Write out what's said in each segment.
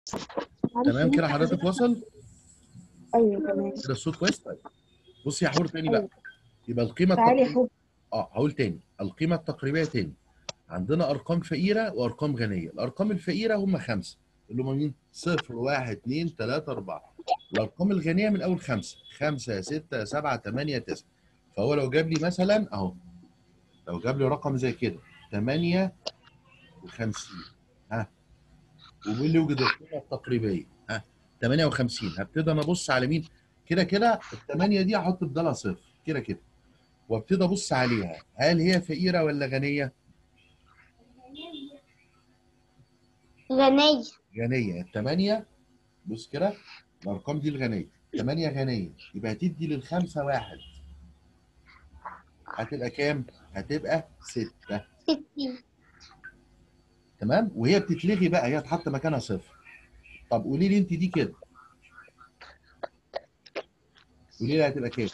تمام كده حضرتك وصل ايوه تمام كده الصوت كويس طيب بص يا حور تاني بقى يبقى القيمه تعالي يا التقريبيه حب اه هقول تاني القيمه التقريبيه تاني عندنا ارقام فقيره وارقام غنيه الارقام الفقيره هم خمسه اللي هم مين صفر واحد اثنين ثلاثة أربعة الأرقام الغنية من أول خمسة خمسة ستة سبعة ثمانية تسعة فهو لو جاب لي مثلا أهو لو جاب لي رقم زي كده 58 ها وبيقول لي يوجد القيمة التقريبية ها 58 هبتدي أنا أبص على مين كده كده الثمانية دي هحط بدالها صفر كده كده وابتدي أبص عليها هل هي فقيرة ولا غنية؟ غنية غنية الثمانية بص كده الأرقام دي الغنية ثمانية غنية يبقى هتدي للخمسة واحد هتبقى كام؟ هتبقى ستة ستين تمام؟ وهي بتتلغي بقى هي تحط مكانها صفر طب قولي لي أنت دي كده قولي لي هتبقى كام؟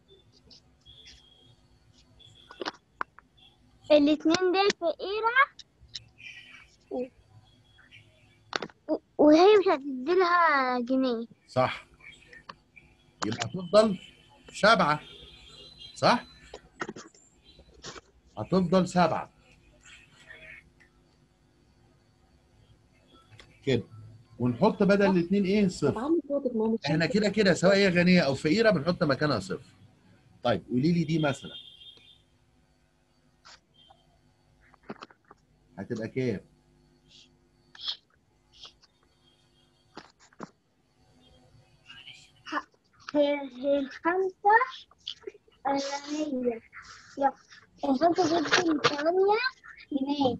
الاتنين دول فقيرة و- و- وهي مش هتديلها جنيه صح يبقى هتفضل سبعة صح؟ هتفضل سبعة كده ونحط بدل الاثنين ايه صفر طبعا صوتك ماما احنا كده كده سواء هي غنيه او فقيره بنحط مكانها صفر طيب قولي لي دي مثلا هتبقى كام هي هي الخمسة هي يا الخمسة جدا ثمانية جنيه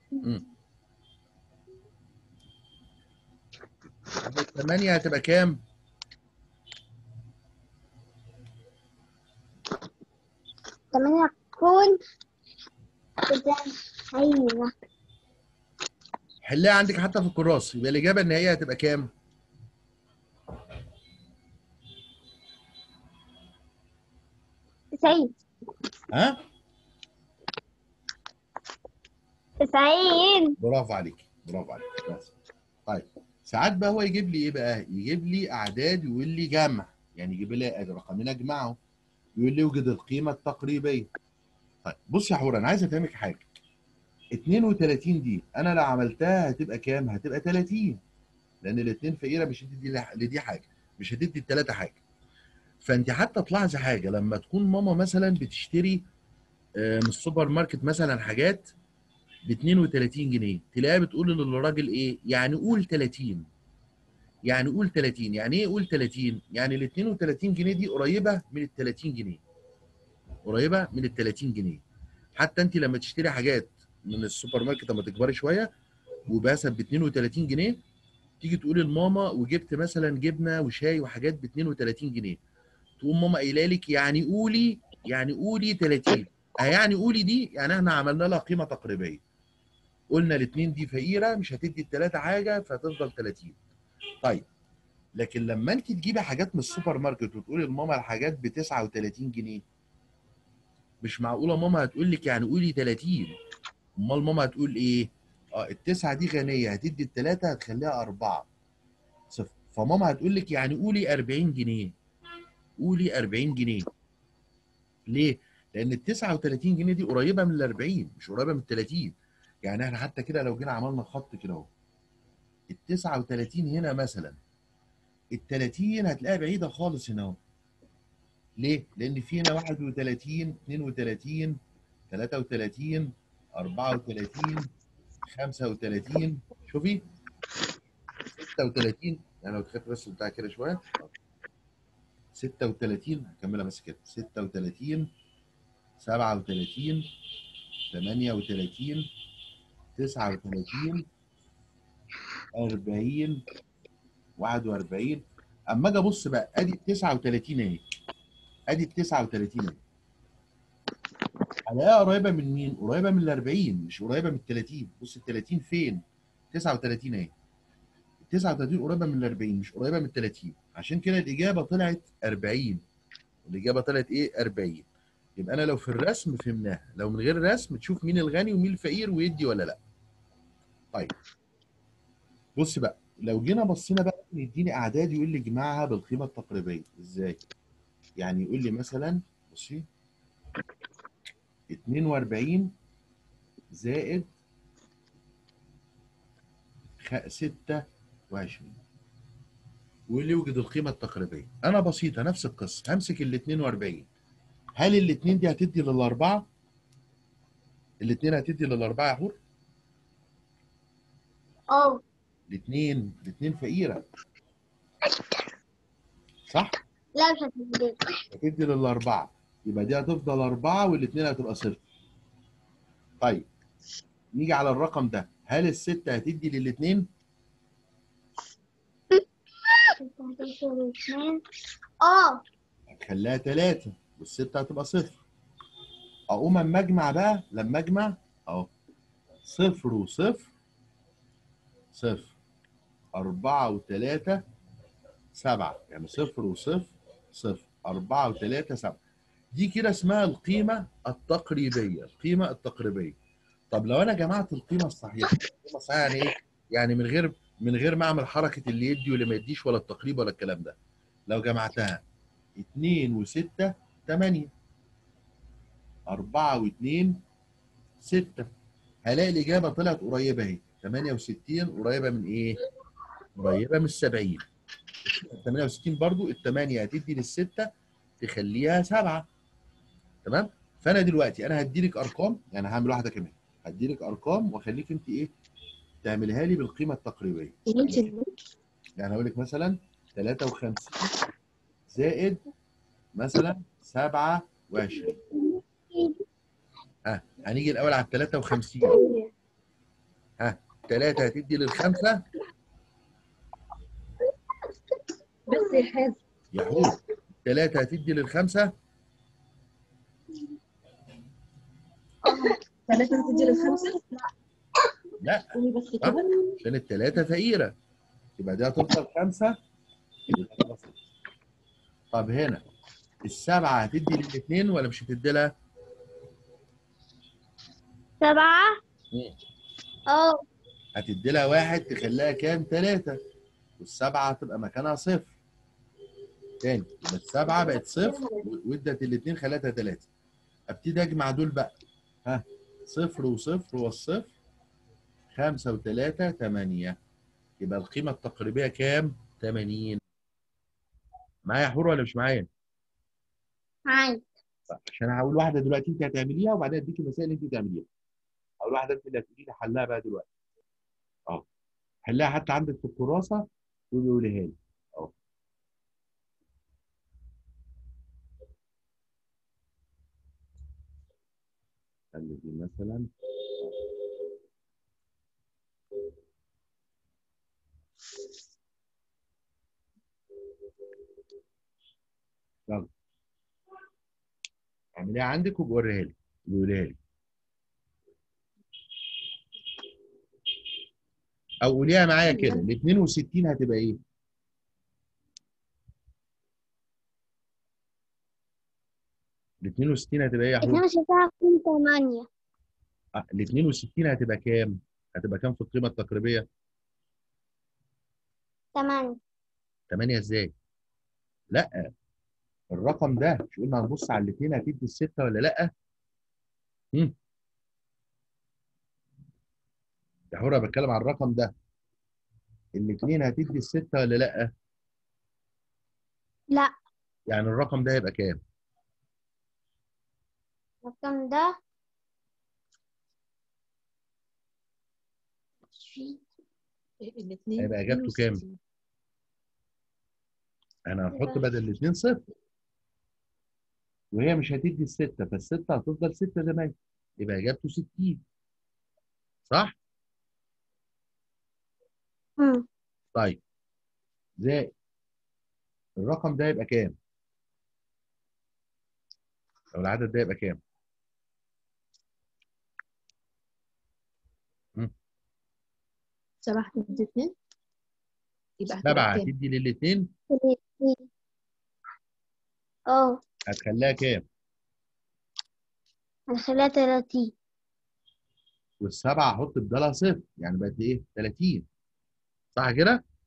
الثمانية هتبقى كام ثمانية تكون كده أيوة حلها عندك حتى في الكراس يبقى الاجابه النهائيه هتبقى كام تسعين ها تسعين برافو عليك برافو عليك بس طيب ساعات بقى هو يجيب لي ايه بقى يجيب لي اعداد ويقول لي جمع يعني يجيب لي رقمين اجمعهم يقول لي يوجد القيمه التقريبيه طيب بص يا حور انا عايز افهمك حاجه 32 دي انا لو عملتها هتبقى كام هتبقى 30 لان الاثنين فقيره مش هتدي لح- لدي حاجه مش هتدي الثلاثه حاجه فانت حتى تلاحظي حاجه لما تكون ماما مثلا بتشتري آه، من السوبر ماركت مثلا حاجات ب 32 جنيه تلاقيها بتقول للراجل ايه يعني قول 30 يعني قول 30 يعني ايه قول 30 يعني ال 32 جنيه دي قريبه من ال 30 جنيه قريبه من ال 30 جنيه حتى انت لما تشتري حاجات من السوبر ماركت لما تكبري شويه وباسه ب 32 جنيه تيجي تقولي لماما وجبت مثلا جبنه وشاي وحاجات ب 32 جنيه تقوم ماما قايله لك يعني قولي يعني قولي 30 اه يعني قولي دي يعني احنا عملنا لها قيمه تقريبيه قلنا الاثنين دي فقيره مش هتدي الثلاثه حاجه فهتفضل 30 طيب لكن لما انت تجيبي حاجات من السوبر ماركت وتقولي لماما الحاجات ب 39 جنيه مش معقوله ماما هتقول لك يعني قولي 30 امال ماما هتقول ايه؟ اه التسعه دي غنيه هتدي الثلاثه هتخليها اربعه صفر فماما هتقول لك يعني قولي 40 جنيه قولي 40 جنيه ليه؟ لان ال 39 جنيه دي قريبه من ال 40 مش قريبه من ال 30 يعني احنا حتى كده لو جينا عملنا خط كده اهو ال 39 هنا مثلا ال 30 هتلاقيها بعيده خالص هنا اهو ليه؟ لان في هنا 31 32 33 34 35 شوفي 36 يعني لو تخيل بس بتاع كده شويه 36 هكملها بس كده 36 37 38 39 40 41 اما اجي ابص بقى ادي ال 39 اهي ادي ال 39 اهي هلاقيها قريبه من مين؟ قريبه من ال 40 مش قريبه من ال 30 بص ال 30 فين؟ 39 اهي ال 39 قريبه من ال 40 مش قريبه من ال 30 عشان كده الاجابه طلعت 40 الاجابه طلعت ايه؟ 40 يبقى انا لو في الرسم فهمناها لو من غير رسم تشوف مين الغني ومين الفقير ويدي ولا لا طيب بص بقى لو جينا بصينا بقى يديني اعداد يقول لي اجمعها بالقيمه التقريبيه ازاي يعني يقول لي مثلا بصي 42 زائد خ- 26 ويقول لي يوجد القيمه التقريبيه انا بسيطه نفس القصه همسك ال 42 هل الاثنين دي هتدي للاربعه الاثنين هتدي للاربعه يا حور اه الاثنين الاثنين فقيره صح لا مش هتدي هتدي للأربعة يبقى دي هتفضل أربعة والاثنين هتبقى صفر طيب نيجي على الرقم ده هل الستة هتدي للاثنين؟ اه هتخليها ثلاثة والستة هتبقى صفر أقوم أما أجمع بقى لما أجمع أهو صفر وصفر صفر أربعة وثلاثة سبعة يعني صفر وصفر صفر أربعة وثلاثة سبعة دي كده اسمها القيمة التقريبية القيمة التقريبية طب لو أنا جمعت القيمة الصحيحة القيمة الصحيحة يعني إيه؟ يعني من غير من غير ما أعمل حركة اللي يدي واللي ما يديش ولا التقريب ولا الكلام ده لو جمعتها 2 و6 8 4 و2 6 هلاقي الإجابة طلعت قريبة أهي 68 قريبة من إيه؟ قريبة من 70 68 برضو الثمانية هتدي للستة تخليها سبعة تمام فانا دلوقتي انا هديلك ارقام يعني هعمل واحده كمان هديلك ارقام واخليك انت ايه تعملها لي بالقيمه التقريبيه يعني هقول لك مثلا 53 زائد مثلا 27 ها هنيجي الاول على ال 53 ها 3 هتدي للخمسه بس يا حازم يا حور 3 هتدي للخمسه ثلاثة تدي للخمسة لا قولي بس كده عشان الثلاثه فقيره يبقى دي هتفضل خمسه يبقى ده صفر. طب هنا السبعه هتدي للاثنين ولا مش هتدي لها؟ سبعة مم. اه هتدي لها واحد تخليها كام؟ ثلاثة والسبعة هتبقى مكانها صفر. تاني يبقى السبعة بقت صفر وادت الاثنين خلتها ثلاثة. ابتدي اجمع دول بقى. ها صفر وصفر والصفر خمسة وثلاثة ثمانية. يبقى القيمة التقريبية كام؟ 80. معايا يا حور ولا مش معايا؟ معايا طيب، عشان هقول واحدة دلوقتي انت هتعمليها وبعدين اديكي مسائل انت تعمليها. هقول واحدة انت اللي هتقولي لي حلها بقى دلوقتي. اهو. حلها حتى عندك في الكراسة وقوليها لي. اهو. خلي دي مثلا يلا اعمليها عندك وبوريها لي وقوليها لي او قوليها معايا كده ال 62 هتبقى ايه؟ ال 62 هتبقى ايه يا حبيبي؟ اتنين وستين تمانية ال 62 هتبقى كام؟ هتبقى كام في القيمة التقريبية؟ تمانية 8 ازاي؟ لا الرقم ده مش قلنا هنبص على الاثنين هتدي الستة ولا لا؟ هم؟ يا حورة بتكلم على الرقم ده الاثنين هتدي الستة ولا لا؟ لا يعني الرقم ده هيبقى كام؟ الرقم ده الاثنين هيبقى إجابته كام؟ انا هنحط بدل الاثنين صفر وهي مش هتدي الستة فالستة هتفضل ستة زي ما هي يبقى اجابته 60 صح؟ مم. طيب زائد الرقم ده يبقى كام؟ لو العدد ده يبقى كام؟ سبعة تدي اثنين يبقى هتبقى سبعة كام؟ هتدي للاثنين اه هتخليها كام؟ هنخليها تلاتين والسبعة هحط بدالها صفر يعني بقت ايه؟ 30 صح كده؟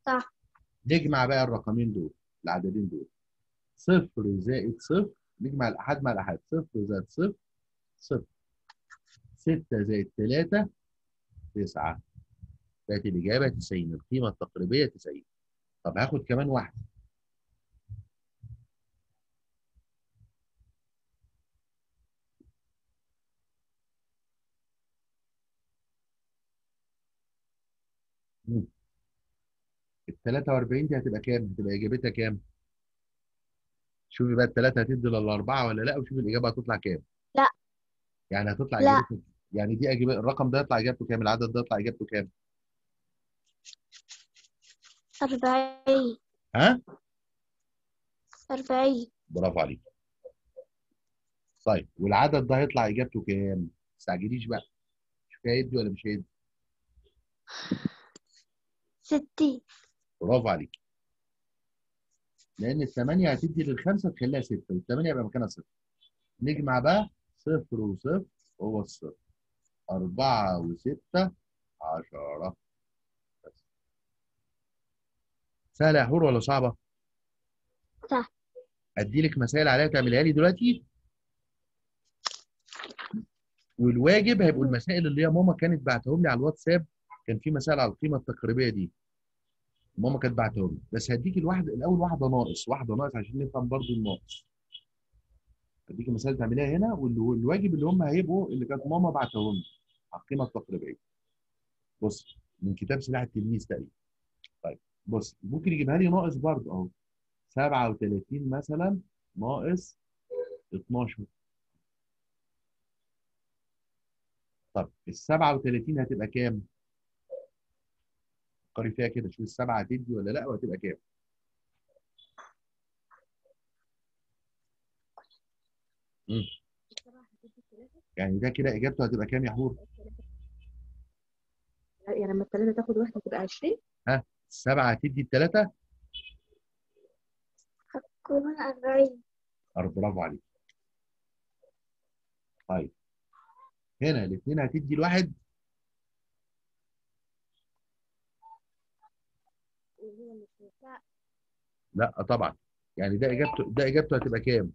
صح. نجمع بقى الرقمين دول العددين دول صفر زائد صفر نجمع الأحاد مع الأحاد صفر زائد صفر صفر ستة زائد ثلاثة تسعة بقت الإجابة 90 القيمة التقريبية 90 طب هاخد كمان واحدة مم. ال 43 دي هتبقى كام؟ هتبقى إجابتها كام؟ شوفي بقى الثلاثة هتدي للأربعة ولا لا وشوفي الإجابة هتطلع كام؟ لا. يعني هتطلع لا. إجابته يعني دي أجيب الرقم ده يطلع إجابته كام؟ العدد ده يطلع إجابته كام؟ أربعين ها؟ أربعين برافو عليك. طيب والعدد ده هيطلع إجابته كام؟ ما تستعجليش بقى. شوف هيدي ولا مش هيدي؟ ستين برافو عليك. لأن الثمانية هتدي للخمسة تخليها ستة والثمانية يبقى مكانها صفر. نجمع بقى صفر وصفر هو الصفر. أربعة وستة عشرة. بس. سهلة يا حور ولا صعبة؟ سهل. أدي لك مسائل عليها تعملها لي دلوقتي؟ والواجب هيبقوا المسائل اللي هي ماما كانت بعتهم لي على الواتساب كان في مسائل على القيمة التقريبية دي. ماما كانت بعتهم لي بس هديك الواحد الأول واحدة ناقص واحدة ناقص عشان نفهم برضو الناقص. هديك مسائل تعمليها هنا وال- والواجب اللي هم هيبقوا اللي كانت ماما بعتهم لي على القيمة التقريبية. بص من كتاب سلاح التلميذ تقريبا. طيب بص ممكن يجيبها لي ناقص برضه اهو 37 مثلا ناقص 12 طب ال 37 هتبقى كام؟ فكري فيها كده شوف السبعه هتدي ولا لا وهتبقى كام؟ مم. يعني ده كده اجابته هتبقى كام يا حور؟ يعني لما الثلاثة تاخد واحدة تبقى 20 السبعه هتدي الثلاثه؟ هتكون أربعين برافو عليك. طيب هنا الاثنين هتدي الواحد لا طبعا يعني ده اجابته ده اجابته هتبقى كام؟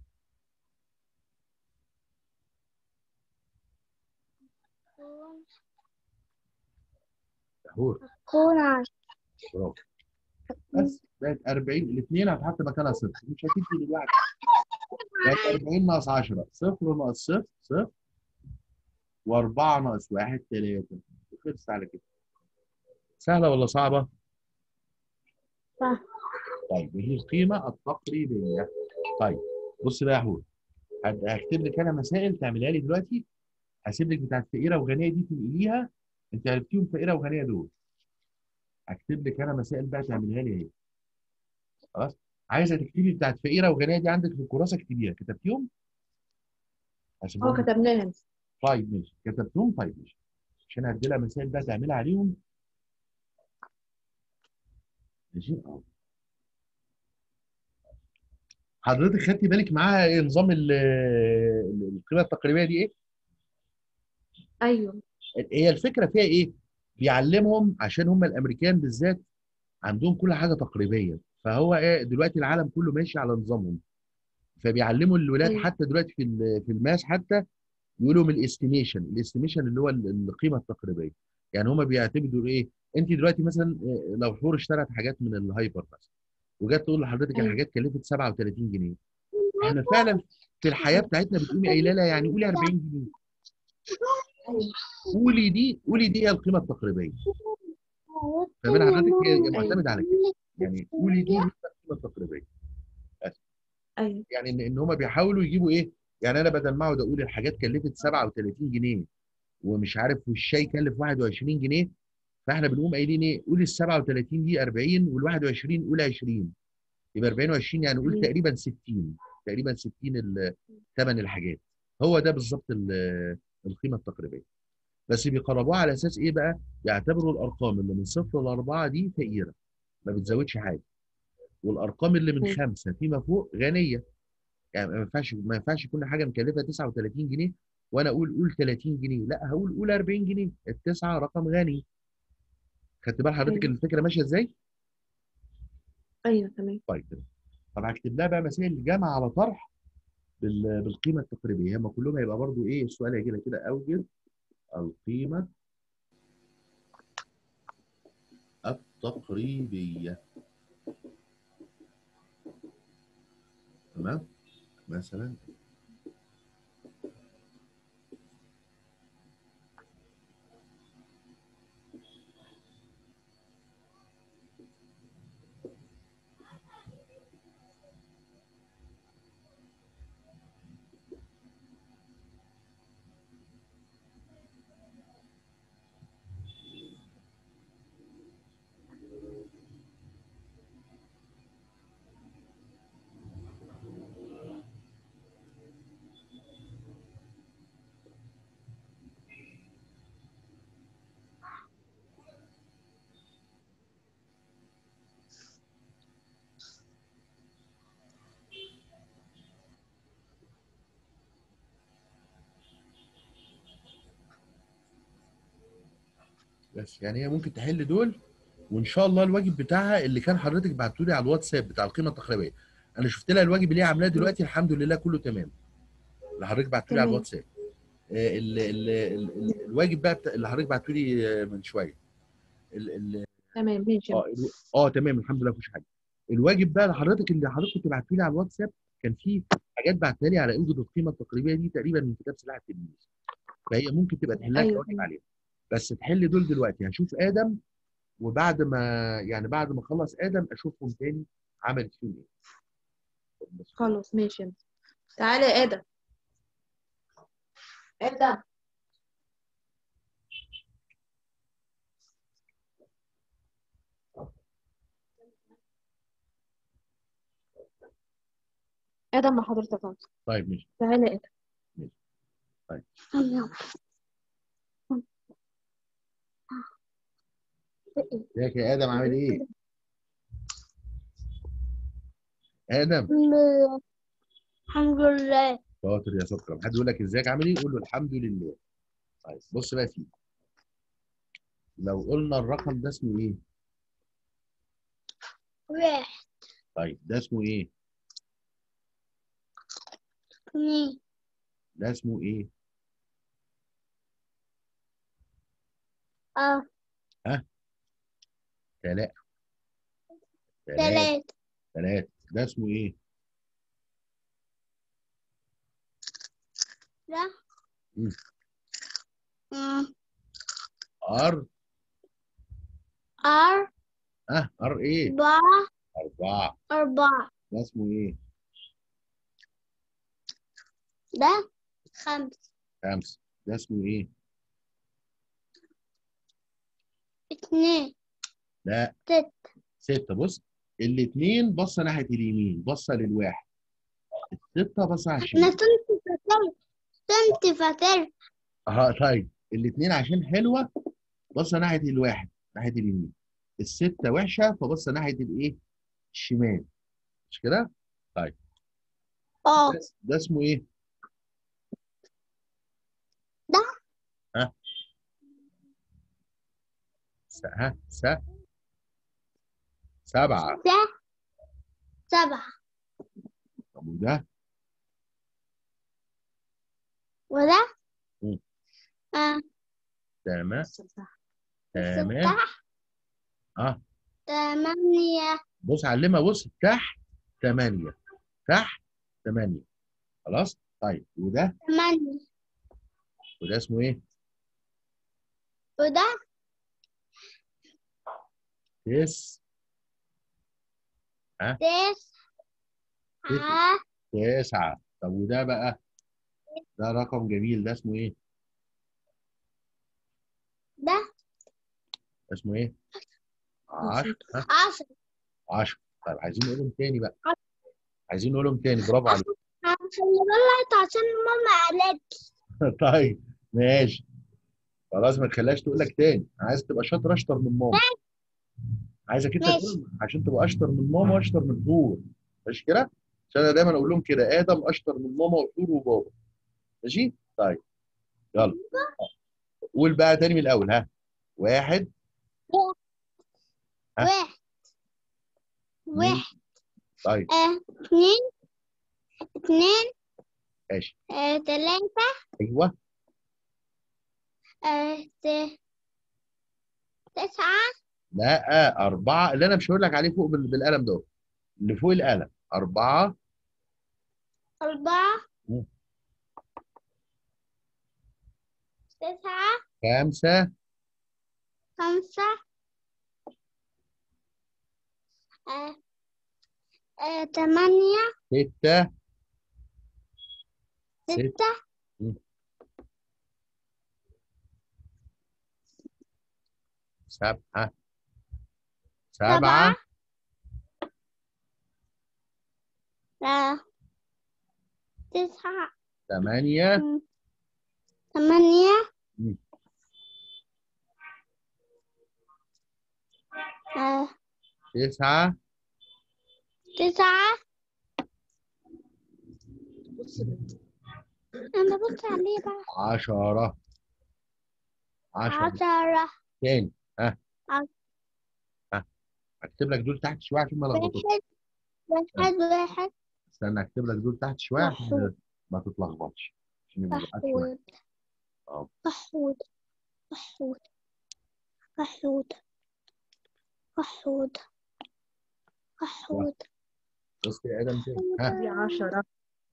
يا حور هتكون عشرة برافو بس بقت 40 الاثنين هتحط مكانها صفر مش هتدي للواحد بقت 40 ناقص 10 صفر ناقص صفر صفر و4 ناقص 1 3 خلصت على كده سهله ولا صعبه؟ سهل. طيب وهي القيمه التقريبيه طيب بص بقى يا حور هد- هكتب لك انا مسائل تعملها لي دلوقتي هسيب لك بتاعت فقيره وغنيه دي تنقليها انت عرفتيهم فقيره وغنيه دول هكتب لك انا مسائل بقى تعملها لي اهي خلاص عايزه تكتبي بتاعت فقيره وغنيه دي عندك في الكراسه اكتبيها كتبتيهم؟ عشان اه برضه- كتبناها طيب ماشي كتبتهم طيب ماشي عشان هدي لها مسائل بقى تعملها عليهم ماشي اه حضرتك خدتي بالك معاها ايه نظام ال- ال- القيمه التقريبيه دي ايه؟ ايوه هي الفكره فيها ايه؟ بيعلمهم عشان هم الامريكان بالذات عندهم كل حاجه تقريبيه فهو ايه دلوقتي العالم كله ماشي على نظامهم فبيعلموا الولاد أيوة. حتى دلوقتي في ال- في الماس حتى يقولوا من الاستيميشن الاستيميشن اللي هو ال- القيمه التقريبيه يعني هم بيعتمدوا ايه انت دلوقتي مثلا آه، لو حور اشترت حاجات من الهايبر مثلا وجت تقول لحضرتك أيوة. الحاجات كلفت 37 جنيه احنا فعلا في الحياه بتاعتنا بتقومي قايله لها يعني قولي 40 جنيه قولي دي قولي دي هي القيمه التقريبيه فمن حضرتك هي هي معتمده على كده يعني قولي دي هي القيمه التقريبيه ايوه يعني ان ان هم بيحاولوا يجيبوا ايه يعني انا بدل ما اقعد اقول الحاجات كلفت 37 جنيه ومش عارف والشاي كلف 21 جنيه فاحنا بنقوم قايلين ايه قول ال 37 دي 40 وال 21 قول 20 يبقى 40 و20 يعني قول مم. تقريبا 60 تقريبا 60 ال- ثمن الحاجات هو ده بالظبط ال- القيمه التقريبيه بس بيقربوها على اساس ايه بقى يعتبروا الارقام اللي من صفر لاربعه دي فقيره ما بتزودش حاجه والارقام اللي من مم. خمسه فيما فوق غنيه يعني ما ينفعش ما ينفعش كل حاجه مكلفه 39 جنيه وانا اقول قول 30 جنيه لا هقول قول 40 جنيه التسعه رقم غني خدت بال حضرتك أيوة. الفكره ماشيه ازاي ايوه تمام طيب تمام طب هكتب لها بقى مسائل الجمع على طرح بال- بالقيمه التقريبيه هم كلهم هيبقى برضو ايه السؤال هيجي لك كده اوجد القيمه التقريبيه تمام مثلا بس يعني هي ممكن تحل دول وان شاء الله الواجب بتاعها اللي كان حضرتك بعته لي على الواتساب بتاع القيمه التقريبيه انا شفت لها الواجب اللي هي عاملاه دلوقتي الحمد لله كله تمام اللي حضرتك بعته لي على تمام. الواتساب آه، ال ال ال ال الواجب بقى بتاع اللي حضرتك بعته لي آه، من شويه ال ال تمام ماشي اه الو- اه تمام الحمد لله مفيش حاجه الواجب بقى لحضرتك اللي حضرتك كنت بعته لي على الواتساب كان فيه حاجات بعتها لي على اوجد القيمه التقريبيه دي تقريبا من كتاب سلاح التلميذ فهي ممكن تبقى تحلها أيوة، كواجب تمام. عليها بس تحل دول دلوقتي هشوف ادم وبعد ما يعني بعد ما اخلص ادم اشوفهم تاني عملت فيهم ايه بس. خلاص ماشي انت تعالى يا ادم ادم ادم مع حضرتك اهو طيب ماشي تعالى يا ادم ازيك يا ادم عامل ايه؟ ادم الحمد لله شاطر يا سكر حد يقول لك ازيك عامل ايه؟ قول له الحمد لله طيب بص بقى فيه لو قلنا الرقم ده اسمه ايه؟ واحد طيب ده اسمه ايه؟ اثنين ده اسمه ايه؟ اه ثلاثة ثلاثة ثلاثة ثلاثة ده اسمه ايه؟ ده مم. مم. ار أر اه ار ايه؟ أربعة أربعة أربعة ده اسمه ايه؟ ده خمسة خمسة ده اسمه ايه؟ اتنين لا ستة ستة بص الاثنين بصة ناحية اليمين بصة للواحد الستة بصة على أنا الشمال كنت فاكر كنت فاكر اه طيب الاثنين عشان حلوة بصة ناحية الواحد ناحية اليمين الستة وحشة فبصة ناحية الايه؟ الشمال مش كده؟ اه ده- ده اسمه ايه؟ ده؟ ها؟ س ها س سبعة ده سبعة طب وده وده مم. اه تمام تمام ستة اه تمانية بص علمها بص تحت ثمانية تحت ثمانية خلاص طيب وده تمانية وده اسمه ايه؟ وده تس تسعة تسعة طب وده بقى ده رقم جميل ده اسمه ايه؟ ده اسمه ايه؟ عشرة ها؟ عشرة عشرة طيب عايزين نقولهم تاني بقى عايزين نقولهم تاني برافو عليك خلي بالك عشان ماما قالت طيب ماشي خلاص ما تخليهاش تقول لك تاني عايز تبقى شاطر اشطر من ماما عايزك انت ماشي. تقول عشان تبقى اشطر من ماما واشطر من طور ماشي كده عشان انا دايما اقول لهم كده ادم اشطر من ماما وطور وبابا ماشي طيب يلا قول بقى تاني من الاول ها واحد ها؟ واحد واحد طيب آه، اتنين اتنين ماشي آه، تلاتة ايوه آه، ت- تسعة لا أربعة اللي أنا مش هقول لك عليه فوق بال- بالقلم ده اللي فوق القلم أربعة أربعة مم. تسعة خمسة خمسة آه، آه، تمانية ستة ستة ستة سبعة سبعة سبعة آه، تسعة ثمانية مم. ثمانية مم. آه، تسعة تسعة أنا ببص عليه بقى عشرة عشرة عشرة تاني ها عشرة. ها اكتب لك دول تحت شوية عشان ما لخبطوش واحد واحد واحد استنى اكتب لك دول تحت شوية عشان محمود. ما تتلخبطش عشان يبقى بعاد شوية محمود اه محمود محمود محمود محمود محمود بص يا ادم تاني ها دي عشرة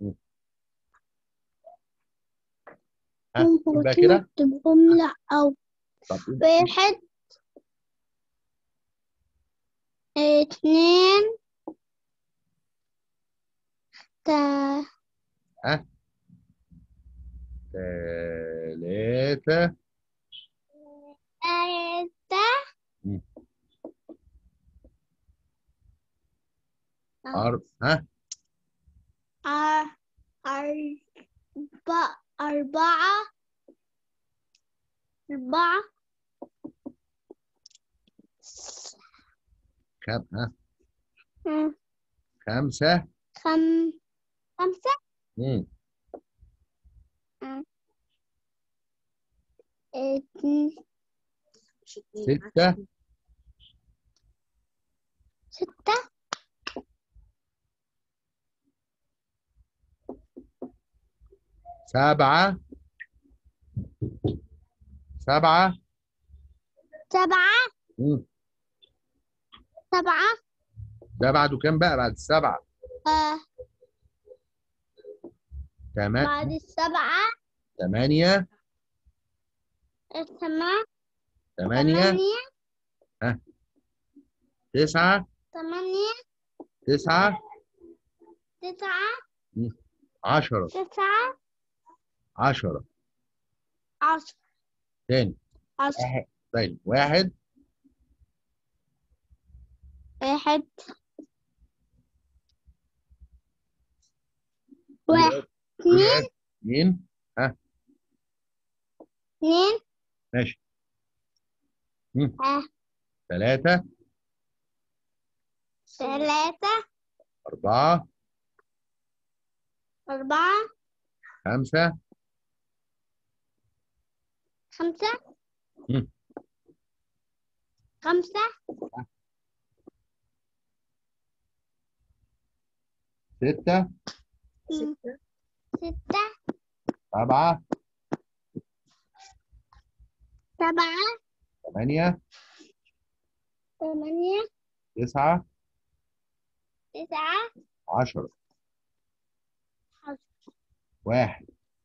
ها يبقى كده تبقوا لا أو طب واحد اتنين تا ثلاثة تلاتة مم. آه. أرب ها أر- أربعة أربعة أربعة خم ها مم. خمسة خم خمسة مم. اتنين ستة ستة سبعة سبعة سبعة مم. سبعة ده بعده كام بقى بعد السبعة آه تمام بعد السبعة ثمانية الثمان ثمانية ثمانية تسعة ثمانية تسعة تسعة عشرة تسعة عشرة عشرة تاني عشرة واحد طيب واحد واحد واحد اثنين اثنين اثنين ماشي مم. آه. ثلاثة ثلاثة أربعة أربعة خمسة خمسة مم. خمسة ستة مم. ستة ستة سبعة سبعة ثمانية ثمانية تسعة تسعة عشرة عشرة. واحد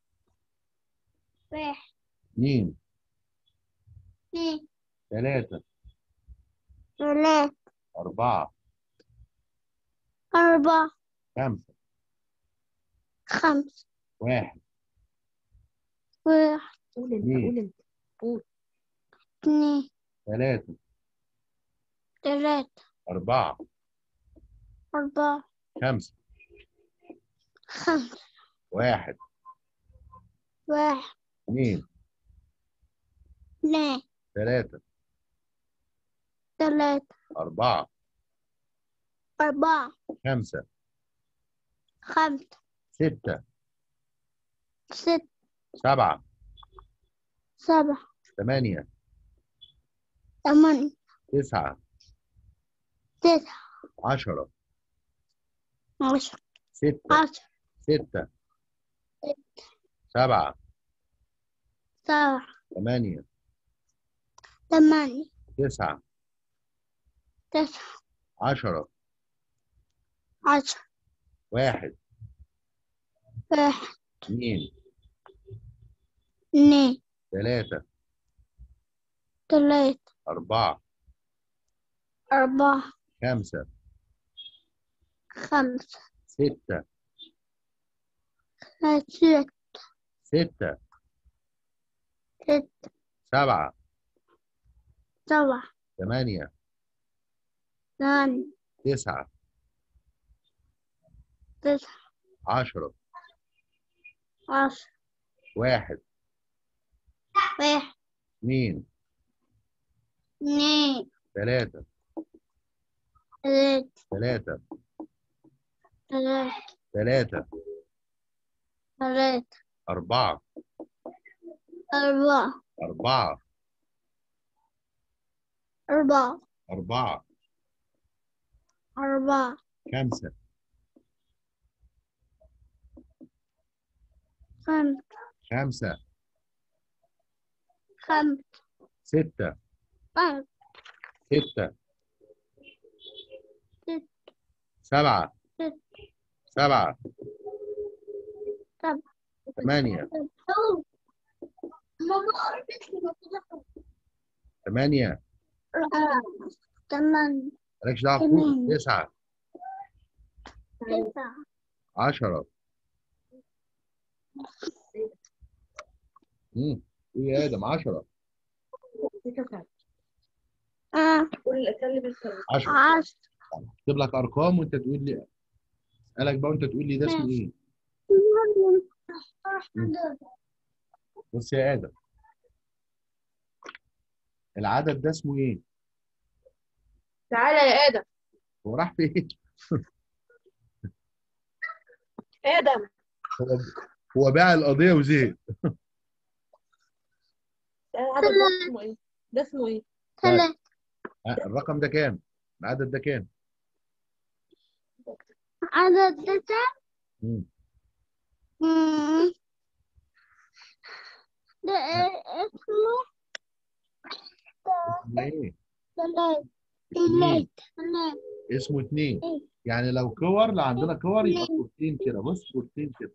واحد اثنين اثنين ثلاثة ثلاثة أربعة أربعة خمسة خمسة واحد واحد قول انت مم. قول انت قول اثنين ثلاثة ثلاثة أربعة أربعة خمسة خمسة واحد واحد اثنين اثنين ثلاثة ثلاثة أربعة أربعة خمسة خمسة ستة ستة سبعة سبعة ثمانية ثمانية تسعة تسعة عشرة عشرة ستة عشرة ستة سبعة سبعة ثمانية ثمانية تسعة تسعة عشرة عشرة واحد واحد اثنين اثنين ثلاثة ثلاثة أربعة أربعة خمسة خمسة ستة ستة ستة ستة سبعة سبعة ثمانية ثمانية تسعة تسعة عشرة عشرة واحد واحد اثنين اثنين ثلاثة ثلاثة ثلاثة ثلاثة ثلاثة ثلاثة أربعة أربعة أربعة أربعة أربعة أربعة خمسة خمسة خمسة خمسة ستة خمسة ستة ستة سبعة ستة سبعة سبعة ثمانية ماما ثمانية ثمانية مالكش دعوة فوق تمام. تسعة تسعة عشرة امم ايه يا ادم عشرة آه قول الأسئلة اللي بالخير عشرة عشرة اكتب لك ارقام وانت تقول لي اسالك بقى وانت تقول لي ده اسمه ايه بص يا ادم العدد ده اسمه ايه تعالى يا آدم هو راح فين آدم هو هو باع القضيه وزهق العدد ده اسمه إيه؟ ده اسمه إيه؟ ثلاثة ها، الرقم ده كام العدد ده كام عدد تسعة مم. مم. ده إيه اسمه اسمه ايه ثلاثة اتنين ثلاثة اسمه اتنين إيه؟ يعني لو كور لو عندنا كور يبقى كورتين كده بص كورتين كده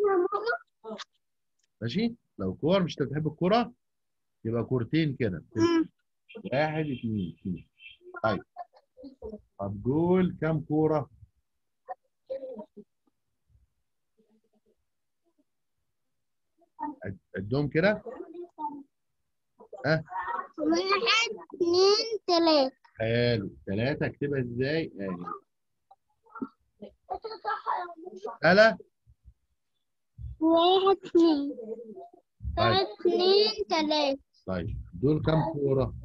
ماشي لو كور مش انت بتحب الكوره يبقى كورتين كده مم. واحد اتنين اتنين طيب طب دول كام كوره عد- عدهم كده ها واحد اثنين ثلاثة حلو ثلاثة اكتبها ازاي؟ اهي ثلاثة واحد اثنين طيب اثنين ثلاثة طيب دول كام كورة؟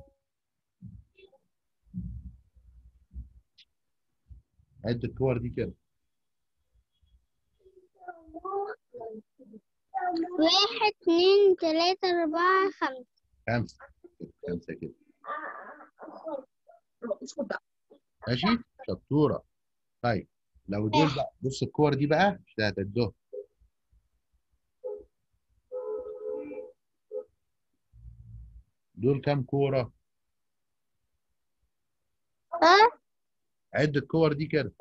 عد الكور دي كده واحد اثنين ثلاثة أربعة خمسة خمسة كده، خمسة كده اسكت بقى ماشي؟ شطورة طيب لو دول بقى بص الكور دي بقى مش هتعدهم دول كام كورة؟ ها عد الكور دي كده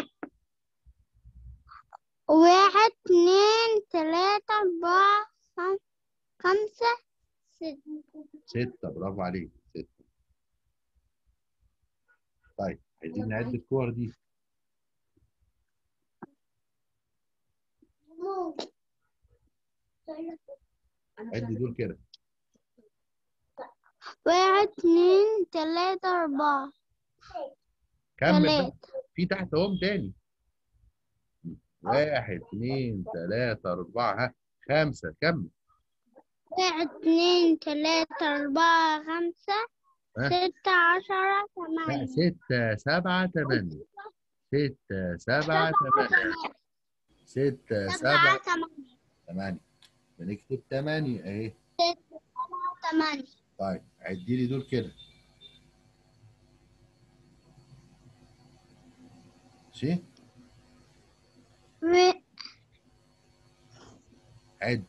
واحد اثنين ثلاثة أربعة خم- خمسة ستة ستة برافو عليك ستة طيب عايزين نعد الكور دي عد دول كده واحد اثنين ثلاثة أربعة كمل بقى. ثلاثة في تحت اهم تاني واحد اثنين ثلاثة أربعة ها خمسة كمل واحد اثنين ثلاثة أربعة خمسة ها؟ ستة عشرة لا ثمانية ستة سبعة ثمانية ستة سبعة ثمانية ستة سبعة سبعة ثمانية ثمانية بنكتب ثمانية اهي ستة سبعة ثمانية طيب عدي لي دول كده ماشي و- عد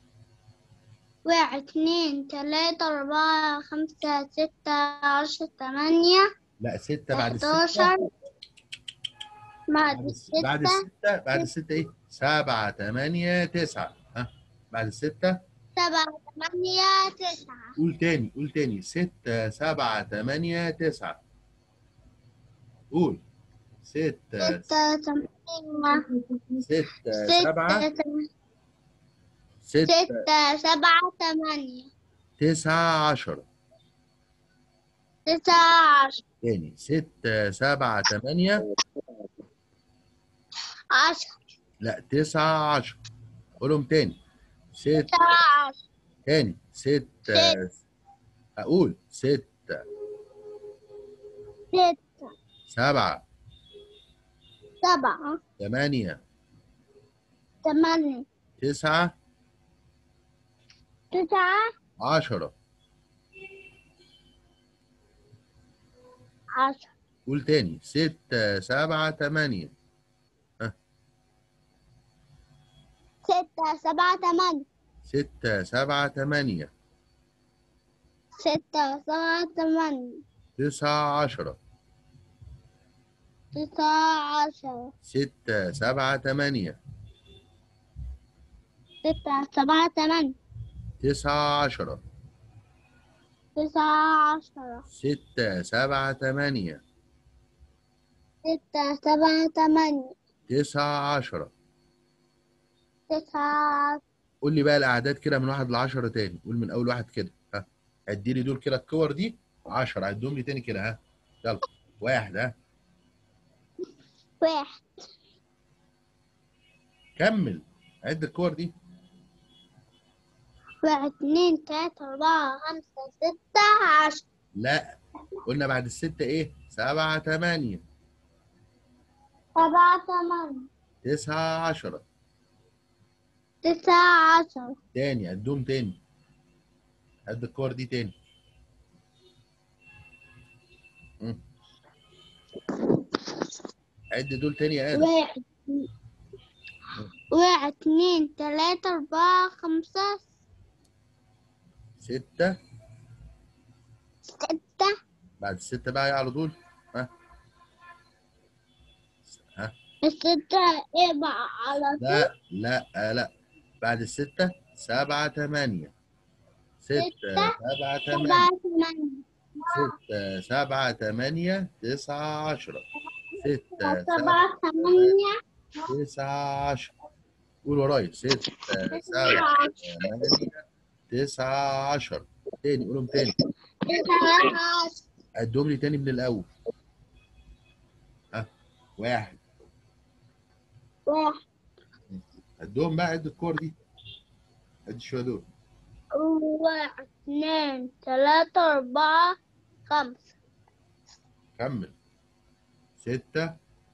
واحد اتنين تلاتة أربعة خمسة ستة عشرة تمانية لا ستة بعد الستة حداشر بعد بعد الس- الستة بعد الستة بعد الستة ايه؟ سبعة تمانية تسعة ها بعد الستة سبعة تمانية تسعة قول تاني قول تاني ستة سبعة تمانية تسعة قول ستة ستة تمانية ستة سبعة ستة تم- ستة ستة سبعة تمانية تسعة عشرة تسعة عشرة تاني ستة سبعة تمانية عشرة لا تسعة عشرة قولهم تاني ستة تسعة عشرة تاني ستة أقول ستة ستة سبعة سبعة تمانية تمانية تسعة تسعة عشرة عشرة قول تاني ستة سبعة تمانية ستة سبعة تمانية ستة سبعة تمانية ستة سبعة تمانية تسعة عشرة تسعة عشرة ستة سبعة تمانية ستة سبعة تمانية تسعة عشرة تسعة عشرة ستة سبعة تمانية ستة سبعة تمانية تسعة عشرة تسعة قول لي بقى الأعداد كده من واحد لعشرة تاني قول من أول واحد كده ها عدي لي دول كده الكور دي عشرة عدهم لي تاني كده ها يلا واحد ها واحد كمل عد الكور دي واحد اتنين تلاتة أربعة خمسة ستة عشرة لا قلنا بعد الستة إيه سبعة تمانية سبعة تمانية تسعة عشرة تسعة عشرة تاني عدهم تاني عد الكور دي تاني مم. عد دول تاني يا آدم واحد واحد اتنين تلاتة أربعة خمسة ستة ستة بعد الستة بقى على طول ها ها الستة ايه بقى على طول لا لا لا بعد الستة سبعة تمانية ستة ستة، سبعة تمانية سبعة ثمانية ستة سبعة تمانية تسعة عشرة ستة سبعة سبعة ثمانية تسعة عشرة قول ورايا ستة سبعة تمانية تسعة عشرة تاني قولهم تاني تسعة عشرة عدهم لي تاني من الأول ها واحد واحد عدهم بقى عد الكور دي عد شوية دول واحد اتنين تلاتة أربعة خمسة كمل ستة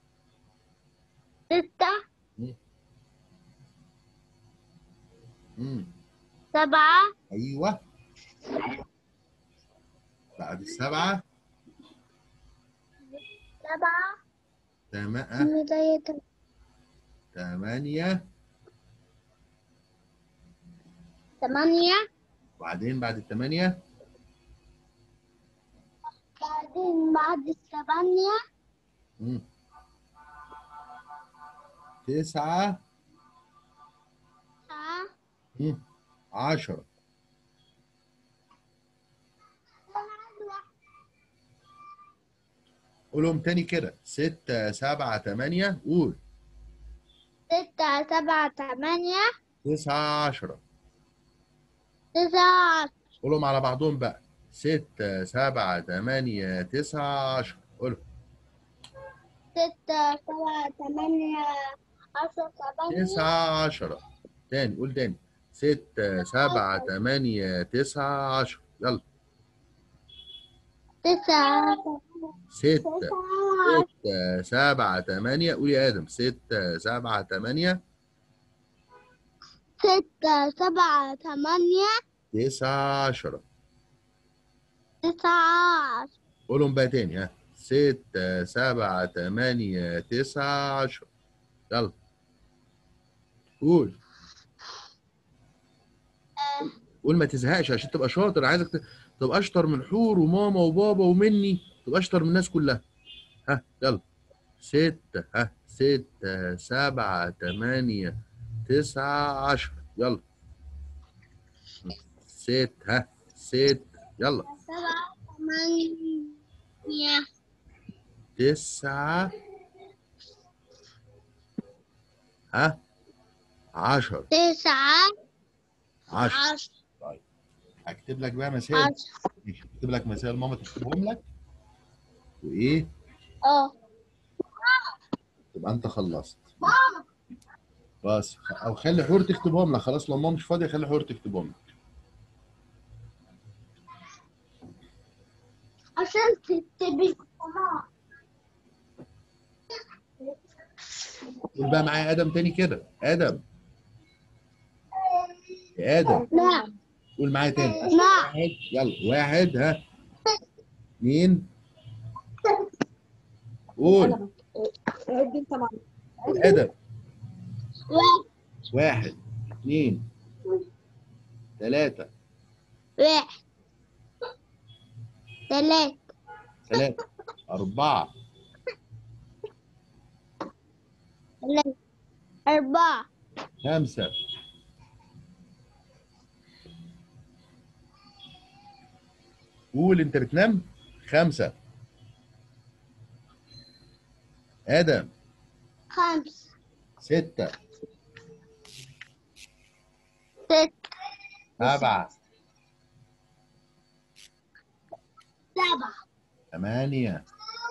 ستة مم. سبعة أيوه بعد السبعة سبعة تمام بداية تمانية ثمانية وبعدين بعد التمانية بعدين بعد الثمانية مم. تسعة تسعة مم. عشرة قولهم تاني كده ستة سبعة تمانية قول ستة سبعة ثمانية تسعة عشرة تسعة قولهم على بعضهم بقى ستة سبعة تمانية تسعة عشرة قولهم ستة سبعة ثمانية عشرة ثمانية تسعة عشرة تاني قول تاني ستة سبعة تمانية تسعة عشرة يلا تسعة ستة تسعة ستة سبعة تمانية قول يا آدم ستة سبعة تمانية ستة سبعة ثمانية تسعة عشرة تسعة عشرة قولهم بقى تاني ها ستة سبعة تمانية تسعة عشرة يلا قول قول ما تزهقش عشان تبقى شاطر عايزك ت- تبقى اشطر من حور وماما وبابا ومني تبقى اشطر من الناس كلها ها يلا ستة ها ستة سبعة تمانية تسعة عشرة يلا ست ها ست يلا سبعة ثمانية تسعة ها عشرة تسعة عشرة عشرة هكتب لك بقى مسائل عشرة ماشي هكتب لك مسائل ماما تكتبهم لك وايه اه تبقى انت خلصت بس او خلي حور تكتبهم لك خلاص لو ماما مش فاضيه خلي حور تكتبهم لك عشان تكتبي قول بقى معايا ادم تاني كده ادم يا ادم لا قول معايا تاني لا واحد يلا واحد ها اثنين قول عد انت مع ادم واحد واحد اثنين ثلاثة واحد ثلاثة ثلاثة أربعة ثلاثة أربعة خمسة قول أنت بتنام خمسة آدم خمسة ستة ستة سبعة سبعة ثمانية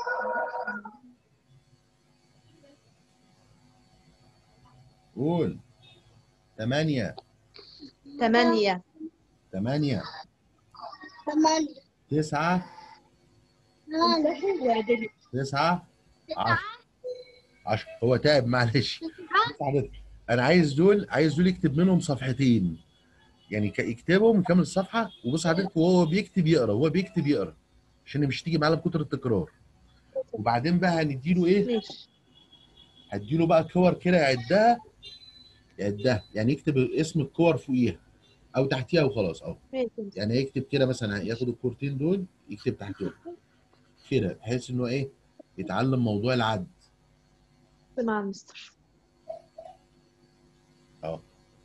قول ثمانية ثمانية ثمانية ثمانية تسعة ثمانية وعدلي تسعة عشرة عشرة هو تعب معلش حضرتك انا عايز دول عايز دول يكتب منهم صفحتين يعني ك- يكتبهم كامل الصفحه وبص حضرتك وهو بيكتب يقرا وهو بيكتب يقرا عشان مش تيجي معاه كتر التكرار وبعدين بقى هنديله ايه ماشي هديله بقى كور كده يعدها يعدها يعني يكتب اسم الكور فوقيها او تحتيها وخلاص اهو ماشي يعني يكتب كده مثلا ياخد الكورتين دول يكتب تحتهم كده بحيث انه ايه يتعلم موضوع العد مع المستر اه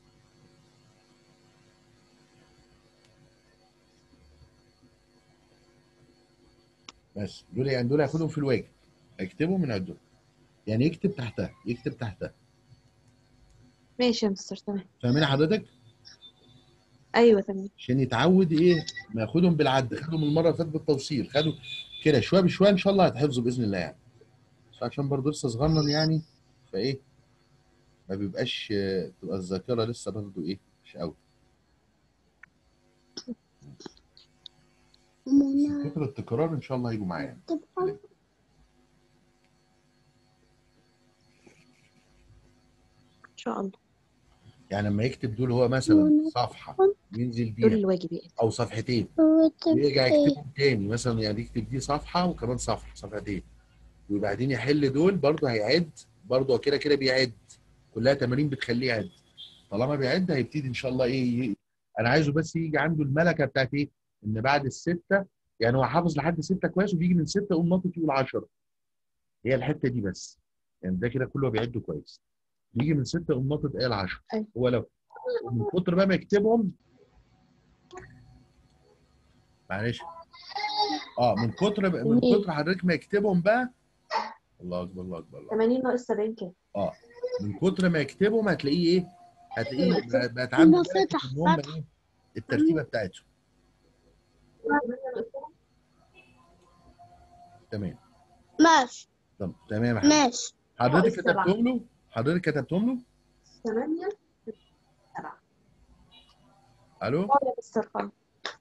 بس دول يعني دول هياخدهم في الواجب اكتبهم من عندهم يعني يكتب تحتها يكتب تحتها ماشي يا مستر تمام فاهمين حضرتك ايوه تمام عشان يتعود ايه ما ياخدهم بالعد خدهم المره اللي فاتت بالتوصيل خدوا كده شويه بشويه ان شاء الله هتحفظوا باذن الله يعني بس عشان برضه لسه صغنن يعني فايه ما بيبقاش آه، تبقى الذاكره لسه برضه ايه مش قوي بس كتر التكرار ان شاء الله هيجوا معايا ان شاء الله يعني لما يكتب دول هو مثلا صفحه ينزل دول بيها الواجبات او صفحتين ويرجع يكتبهم تاني مثلا يعني يكتب دي صفحه وكمان صفحه صفحتين وبعدين يحل دول برضه هيعد برضه هو كده كده بيعد كلها تمارين بتخليه يعد طالما بيعد هيبتدي ان شاء الله ايه ي- انا عايزه بس يجي عنده الملكه بتاعت ايه ان بعد السته يعني هو حافظ لحد سته كويس وبيجي من سته يقوم ناطط يقول 10 هي الحته دي بس يعني ده كده كله بيعد كويس يجي من سته يقوم ناطط قال 10 أيوة. هو لو من كتر بقى ما يكتبهم معلش اه من كتر من كتر حضرتك ما يكتبهم بقى الله اكبر الله اكبر الله 80 ناقص 70 كام اه من كتر ما يكتبهم هتلاقيه ايه هتلاقيه بقى- بقت عنده هما ملكة فتح- إن هم فتح. ايه الترتيبه بتاعتهم تمام ماشي طب تمام يا حبيبي. ماشي حضرتك السبعة. كتبتهم له حضرتك كتبتهم له 8 7 الو اه يا مستر خلاص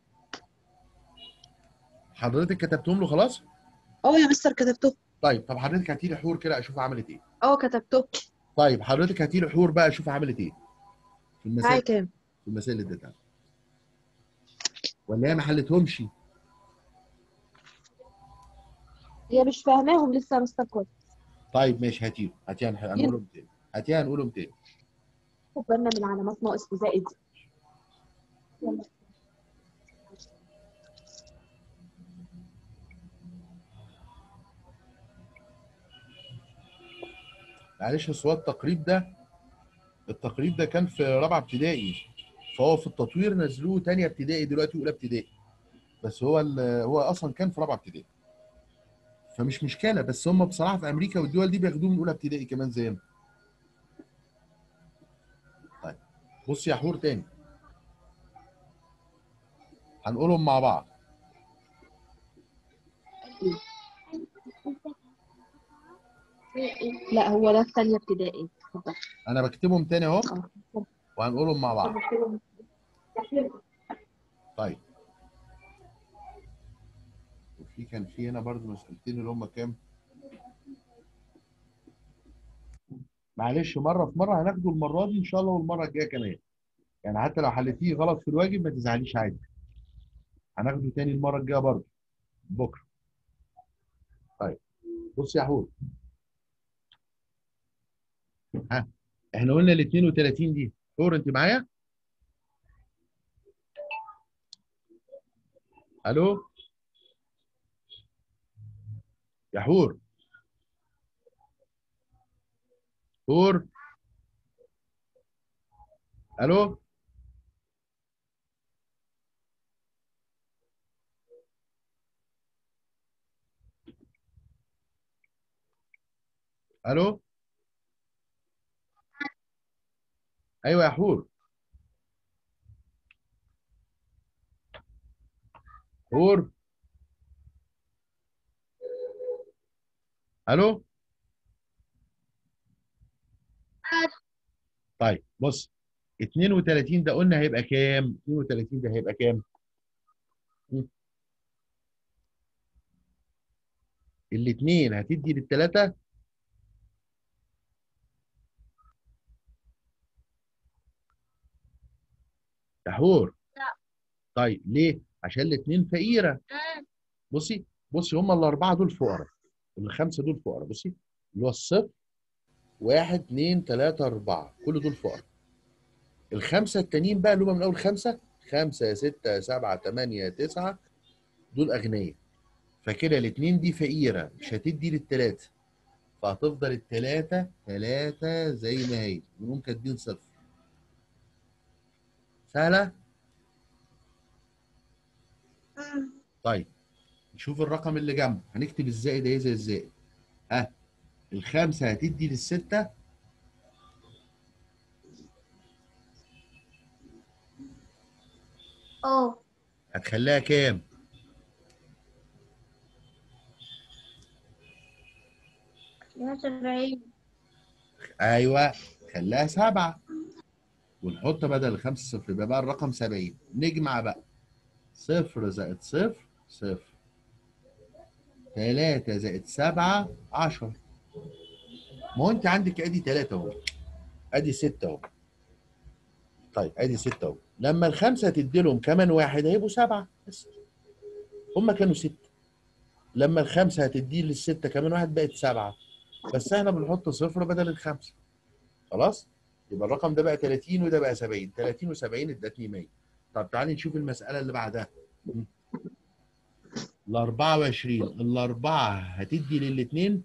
حضرتك كتبتهم له خلاص اه يا مستر كتبته طيب طب حضرتك هاتي لي حور كده اشوف عملت ايه اه كتبته طيب حضرتك هاتي لي حور بقى اشوف عملت ايه في معايا المسائل كام في المسائل اللي اديتها ولا هي ما حلتهمش هي مش فاهماهم لسه يا مستر كويس طيب ماشي هاتيهم هاتيها هنح- هنقولهم تاني هاتيها هنقولهم تاني خد بالنا من علامات ناقص وزائد يلا. معلش بس هو التقريب ده التقريب ده كان في رابعه ابتدائي فهو في التطوير نزلوه تانية ابتدائي دلوقتي اولى ابتدائي بس هو ال- هو اصلا كان في رابعه ابتدائي فمش مشكله بس هم بصراحه في امريكا والدول دي بياخدوه من اولى ابتدائي كمان زينا طيب بص يا حور تاني هنقولهم مع بعض لا هو ده في ثانيه ابتدائي اتفضل انا بكتبهم تاني اهو اه وهنقولهم مع بعض طيب وفي كان في هنا برضو مسألتين اللي هم كام معلش مرة في مرة هناخده المرة دي إن شاء الله والمرة الجاية كمان يعني حتى لو حلتيه غلط في الواجب ما تزعليش عادي هناخده تاني المرة الجاية برضو بكرة طيب بص يا حور ها احنا قلنا ال 32 دي حور انت معايا؟ الو يا حور حور الو الو ايوه يا حور حور الو طيب بص 32 ده قلنا هيبقى كام 32 ده هيبقى كام الاثنين هتدي للثلاثه يا حور لا. طيب ليه عشان الاثنين فقيره بصي بصي هم الاربعه دول فقراء الخمسه دول فقراء بصي اللي هو الصفر واحد اثنين ثلاثة أربعة كل دول فقراء الخمسة التانيين بقى اللي هم من أول خمسة خمسة ستة سبعة ثمانية تسعة دول أغنياء فكده الاتنين دي فقيرة مش هتدي للتلاتة فهتفضل التلاتة تلاتة زي ما هي ونقوم كاتبين صفر سهلة؟ طيب نشوف الرقم اللي جنبه هنكتب الزائد اهي زي الزائد ها الخمسة هتدي للستة اه هتخليها كام؟ سبعين ايوه خليها سبعة ونحط بدل الخمسة صفر يبقى بقى الرقم 70 نجمع بقى صفر زائد صفر صفر تلاتة زائد سبعة عشرة ما هو انت عندك ادي تلاتة اهو ادي ستة اهو طيب ادي ستة اهو لما الخمسة تدي لهم كمان واحد هيبقوا سبعة بس هما كانوا ستة لما الخمسة هتدي للستة كمان واحد بقت سبعة بس احنا بنحط صفر بدل الخمسة خلاص يبقى الرقم ده بقى 30 وده بقى 70 30 و70 ادتني 100 طب تعالي نشوف المسألة اللي بعدها ال 24 الأربعة هتدي للاتنين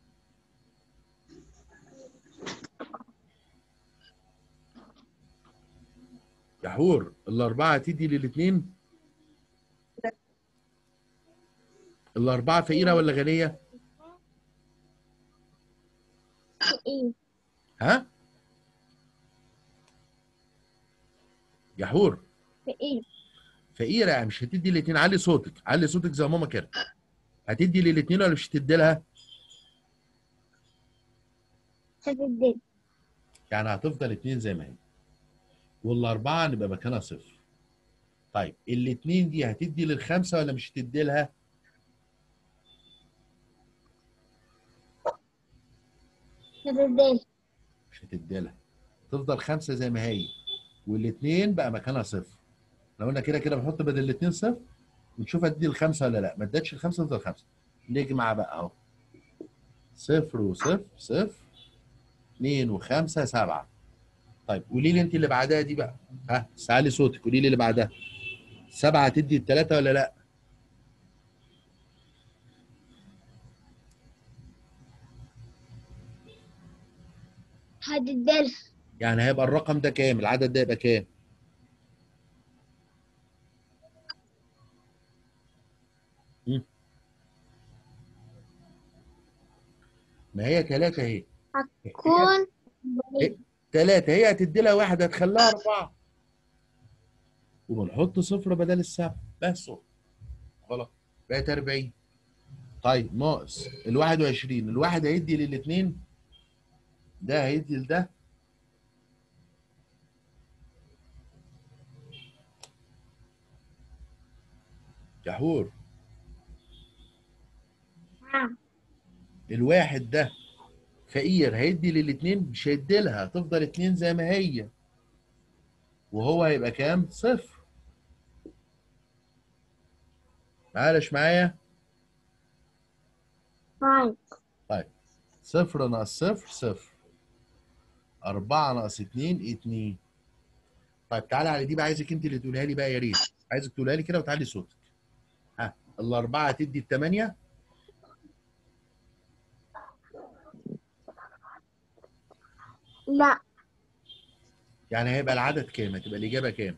يا حور الأربعة هتدي للاتنين الأربعة فقيرة ولا غنية؟ ايه ها؟ يا حور في ايه فقيرة يعني مش هتدي الاتنين علي صوتك علي صوتك زي ماما كده هتدي للاتنين ولا مش هتدي لها؟ هتدي يعني هتفضل اتنين زي ما هي والأربعة نبقى مكانها صفر طيب الاتنين دي هتدي للخمسة ولا مش هتدي لها؟ هتدي مش هتدي لها تفضل خمسة زي ما هي والاتنين بقى مكانها صفر لو قلنا كده كده بنحط بدل الاتنين صفر ونشوف هتدي الخمسة ولا لا ما ادتش الخمسة تفضل خمسة نجمع بقى اهو صفر وصفر صفر اتنين وخمسة سبعة طيب قولي لي انت اللي بعدها دي بقى ها سعلي صوتك قولي لي اللي بعدها سبعة تدي التلاتة ولا لا؟ هتديلها يعني هيبقى الرقم ده كام؟ العدد ده يبقى كام؟ مم. ما هي تلاتة اهي هتكون تلاتة هي هتدي لها واحد هتخليها أربعة ونحط صفر بدل السبعة بس غلط بقت 40 طيب ناقص ال 21 الواحد هيدي للاثنين ده هيدي لده جحور نعم الواحد ده فقير هيدي للاثنين مش هيدي لها هتفضل اتنين زي ما هي وهو هيبقى كام؟ صفر معلش معايا طيب صفر ناقص صفر صفر أربعة ناقص اتنين اتنين طيب تعالى على دي بقى عايزك انت اللي تقولها لي بقى يا ريت عايزك تقولها لي كده وتعلي صوتك ها الأربعة هتدي التمانية لا يعني هيبقى العدد كام؟ هتبقى الإجابة كام؟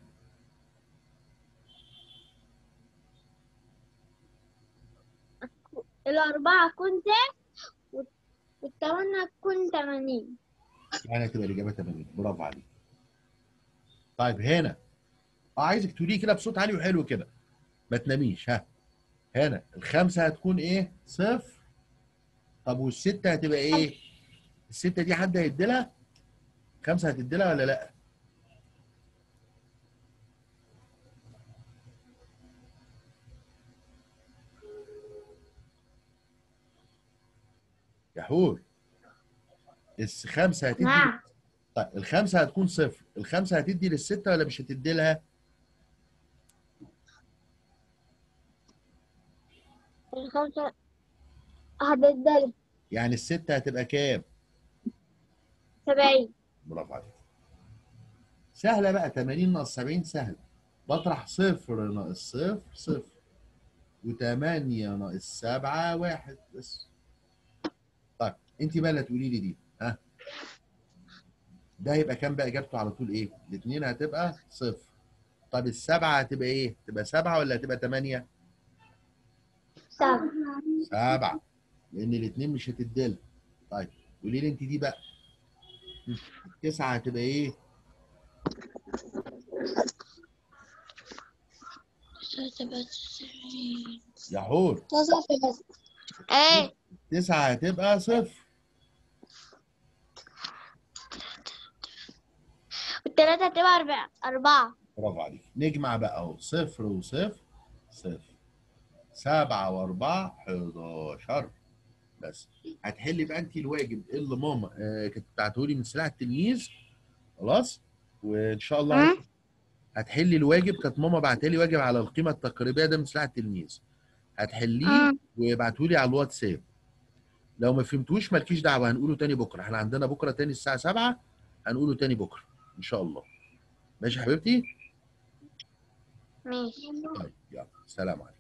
الأربعة تكون تسع والتمانية تكون تمانين يعني هتبقى الإجابة 80 برافو عليك طيب هنا اه عايزك تقوليه كده بصوت عالي وحلو كده ما تناميش ها هنا الخمسة هتكون ايه؟ صفر طب والستة هتبقى ايه؟ الستة دي حد هيدي لها؟ خمسة هتدي لها ولا لا؟ يا حور الخمسة هتدي نعم طيب الخمسة هتكون صفر الخمسة هتدي للستة ولا مش هتدي لها؟ الخمسة هتدل يعني الستة هتبقى كام؟ سبعين برافو عليك سهلة بقى 80 ناقص 70 سهلة بطرح صفر ناقص صفر صفر وتمانية ناقص سبعة واحد بس طيب انت بقى اللي هتقولي لي دي ها ده هيبقى كام بقى اجابته على طول ايه؟ الاثنين هتبقى صفر طب السبعة هتبقى ايه؟ تبقى سبعة ولا هتبقى تمانية؟ سبعة سبعة لأن الاتنين مش هتدل طيب قولي لي أنت دي بقى التسعة هتبقى إيه؟ يا حور ايه تسعة هتبقى صفر والتلاتة هتبقى أربعة أربعة برافو عليك نجمع بقى أهو صفر وصفر صفر سبعة وأربعة 11 بس هتحلي بقى أنت الواجب اللي ماما آه كانت بتاعته من سلاح التلميذ خلاص وإن شاء الله مم. هتحلي الواجب كانت ماما بعتها لي واجب على القيمة التقريبية ده من سلاح التلميذ هتحليه مم. وابعته لي على الواتساب لو ما فهمتوش مالكيش دعوه هنقوله تاني بكره احنا عندنا بكره تاني الساعه 7 هنقوله تاني بكره ان شاء الله ماشي يا حبيبتي ماشي طيب يلا سلام عليكم